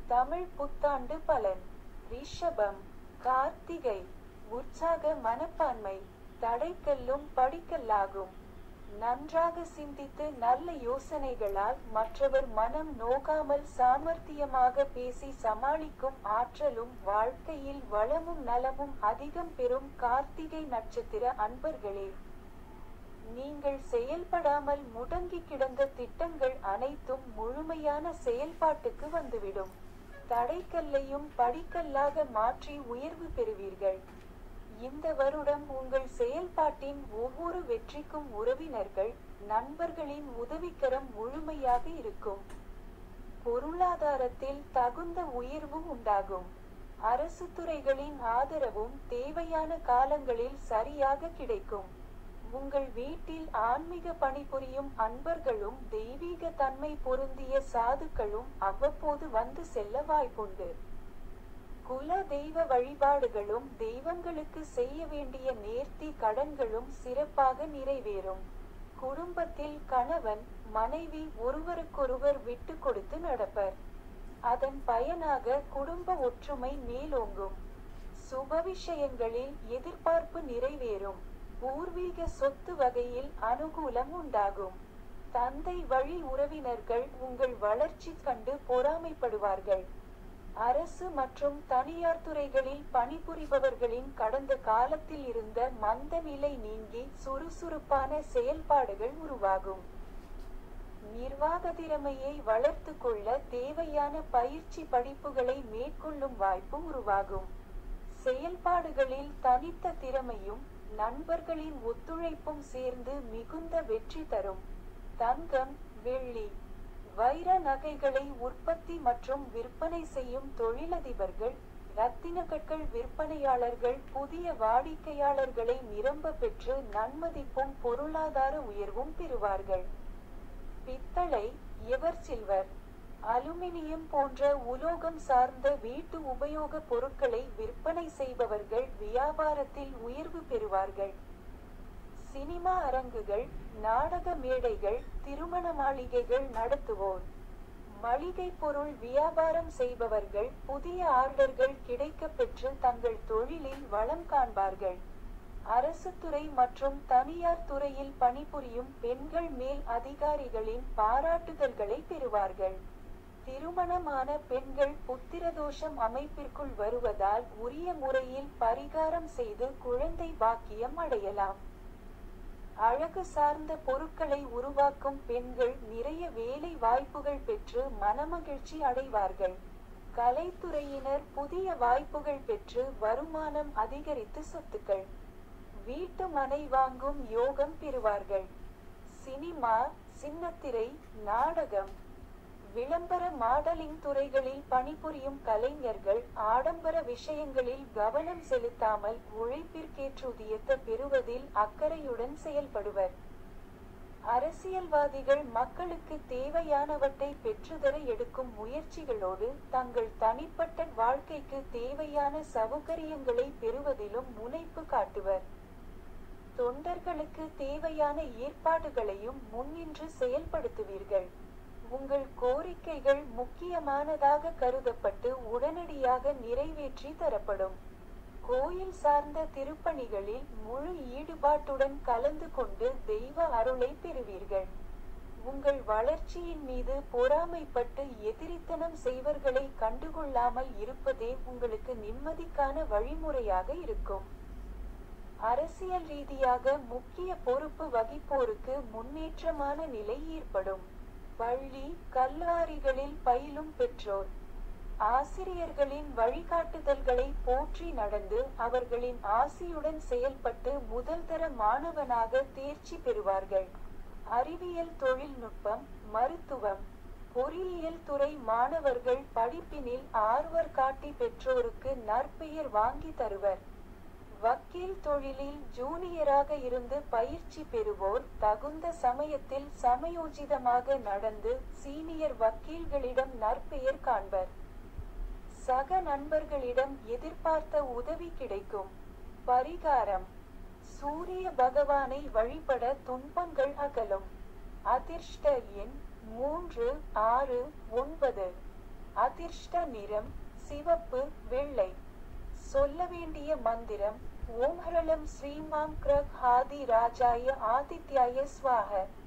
தமிழ் புத்தாண்டு பலன் ரிஷபம் கார்த்திகை உற்சாக மனப்பான்மை தடைக்கல்லும் படிக்கல்லாகும் நன்றாக சிந்தித்து நல்ல யோசனைகளால் மற்றவர் மனம் நோகாமல் சாமர்த்தியமாக பேசி சமாளிக்கும் ஆற்றலும் வாழ்க்கையில் வளமும் நலமும் அதிகம் பெறும் கார்த்திகை நட்சத்திர அன்பர்களே நீங்கள் செயல்படாமல் முடங்கி கிடந்த திட்டங்கள் அனைத்தும் முழுமையான செயல்பாட்டுக்கு வந்துவிடும் தடைக்கல்லையும் படிக்கல்லாக மாற்றி உயர்வு பெறுவீர்கள் இந்த வருடம் உங்கள் செயல்பாட்டின் ஒவ்வொரு வெற்றிக்கும் உறவினர்கள் நண்பர்களின் உதவிக்கரம் முழுமையாக இருக்கும் பொருளாதாரத்தில் தகுந்த உயர்வு உண்டாகும் அரசு துறைகளின் ஆதரவும் தேவையான காலங்களில் சரியாக கிடைக்கும் உங்கள் வீட்டில் ஆன்மீக பணிபுரியும் அன்பர்களும் தெய்வீக தன்மை பொருந்திய சாதுக்களும் அவ்வப்போது வந்து செல்ல வாய்ப்புண்டு குல தெய்வ வழிபாடுகளும் தெய்வங்களுக்கு செய்ய வேண்டிய நேர்த்தி கடன்களும் சிறப்பாக நிறைவேறும் குடும்பத்தில் கணவன் மனைவி ஒருவருக்கொருவர் விட்டு கொடுத்து நடப்பர் அதன் பயனாக குடும்ப ஒற்றுமை மேலோங்கும் சுப விஷயங்களில் எதிர்பார்ப்பு நிறைவேறும் பூர்வீக சொத்து வகையில் அனுகூலம் உண்டாகும் தந்தை வழி உறவினர்கள் உங்கள் வளர்ச்சி கண்டு பொறாமைப்படுவார்கள் அரசு மற்றும் தனியார் துறைகளில் பணிபுரிபவர்களின் கடந்த காலத்தில் இருந்த மந்த நிலை நீங்கி சுறுசுறுப்பான செயல்பாடுகள் உருவாகும் நிர்வாக திறமையை வளர்த்து கொள்ள தேவையான பயிற்சி படிப்புகளை மேற்கொள்ளும் வாய்ப்பு உருவாகும் செயல்பாடுகளில் தனித்த திறமையும் நண்பர்களின் ஒத்துழைப்பும் சேர்ந்து மிகுந்த வெற்றி தரும் தங்கம் வெள்ளி வைர நகைகளை உற்பத்தி மற்றும் விற்பனை செய்யும் தொழிலதிபர்கள் ரத்தின கற்கள் விற்பனையாளர்கள் புதிய வாடிக்கையாளர்களை நிரம்ப பெற்று நன்மதிப்பும் பொருளாதார உயர்வும் பெறுவார்கள் பித்தளை எவர் சில்வர் அலுமினியம் போன்ற உலோகம் சார்ந்த வீட்டு உபயோக பொருட்களை விற்பனை செய்பவர்கள் வியாபாரத்தில் உயர்வு பெறுவார்கள் சினிமா அரங்குகள் நாடக மேடைகள் திருமண மாளிகைகள் நடத்துவோர் மளிகை பொருள் வியாபாரம் செய்பவர்கள் புதிய ஆர்டர்கள் கிடைக்க பெற்று தங்கள் தொழிலில் வளம் காண்பார்கள் அரசு துறை மற்றும் தனியார் துறையில் பணிபுரியும் பெண்கள் மேல் அதிகாரிகளின் பாராட்டுதல்களை பெறுவார்கள் திருமணமான பெண்கள் புத்திரதோஷம் அமைப்பிற்குள் வருவதால் உரிய முறையில் பரிகாரம் செய்து குழந்தை பாக்கியம் அடையலாம் அழகு சார்ந்த பொருட்களை உருவாக்கும் பெண்கள் நிறைய வேலை வாய்ப்புகள் பெற்று மனமகிழ்ச்சி அடைவார்கள் கலைத்துறையினர் புதிய வாய்ப்புகள் பெற்று வருமானம் அதிகரித்து சொத்துக்கள் வீட்டு மனை வாங்கும் யோகம் பெறுவார்கள் சினிமா சின்னத்திரை நாடகம் விளம்பர மாடலிங் துறைகளில் பணிபுரியும் கலைஞர்கள் ஆடம்பர விஷயங்களில் கவனம் செலுத்தாமல் உழைப்பிற்கேற்றுதியத்தை பெறுவதில் அக்கறையுடன் செயல்படுவர் அரசியல்வாதிகள் மக்களுக்கு தேவையானவற்றை பெற்றுதர எடுக்கும் முயற்சிகளோடு தங்கள் தனிப்பட்ட வாழ்க்கைக்கு தேவையான சௌகரியங்களை பெறுவதிலும் முனைப்பு காட்டுவர் தொண்டர்களுக்கு தேவையான ஏற்பாடுகளையும் முன்னின்று செயல்படுத்துவீர்கள் உங்கள் கோரிக்கைகள் முக்கியமானதாக கருதப்பட்டு உடனடியாக நிறைவேற்றி தரப்படும் கோயில் சார்ந்த திருப்பணிகளில் முழு ஈடுபாட்டுடன் கலந்து கொண்டு தெய்வ அருளை பெறுவீர்கள் உங்கள் வளர்ச்சியின் மீது பொறாமைப்பட்டு எதிரித்தனம் செய்வர்களை கண்டுகொள்ளாமல் இருப்பதே உங்களுக்கு நிம்மதிக்கான வழிமுறையாக இருக்கும் அரசியல் ரீதியாக முக்கிய பொறுப்பு வகிப்போருக்கு முன்னேற்றமான நிலை ஏற்படும் பள்ளி கல்லூரிகளில் பயிலும் பெற்றோர் ஆசிரியர்களின் வழிகாட்டுதல்களை போற்றி நடந்து அவர்களின் ஆசியுடன் செயல்பட்டு முதல் தர மாணவனாக தேர்ச்சி பெறுவார்கள் அறிவியல் தொழில்நுட்பம் மருத்துவம் பொறியியல் துறை மாணவர்கள் படிப்பினில் ஆர்வர் காட்டி பெற்றோருக்கு நற்பெயர் வாங்கி தருவர் வக்கீல் தொழிலில் ஜூனியராக இருந்து பயிற்சி பெறுவோர் தகுந்த சமயத்தில் சமயோஜிதமாக நடந்து சீனியர் வக்கீல்களிடம் நற்பெயர் காண்பர் சக நண்பர்களிடம் எதிர்பார்த்த உதவி கிடைக்கும் பரிகாரம் சூரிய பகவானை வழிபட துன்பங்கள் அகலும் அதிர்ஷ்ட எண் மூன்று ஆறு ஒன்பது அதிர்ஷ்ட நிறம் சிவப்பு வெள்ளை சொல்ல வேண்டிய மந்திரம் ஓம் ஹ்ரலம் ஸ்ரீமாம் கிரக் ஹாதி ராஜாய ஆதித்யாய ஸ்வாஹ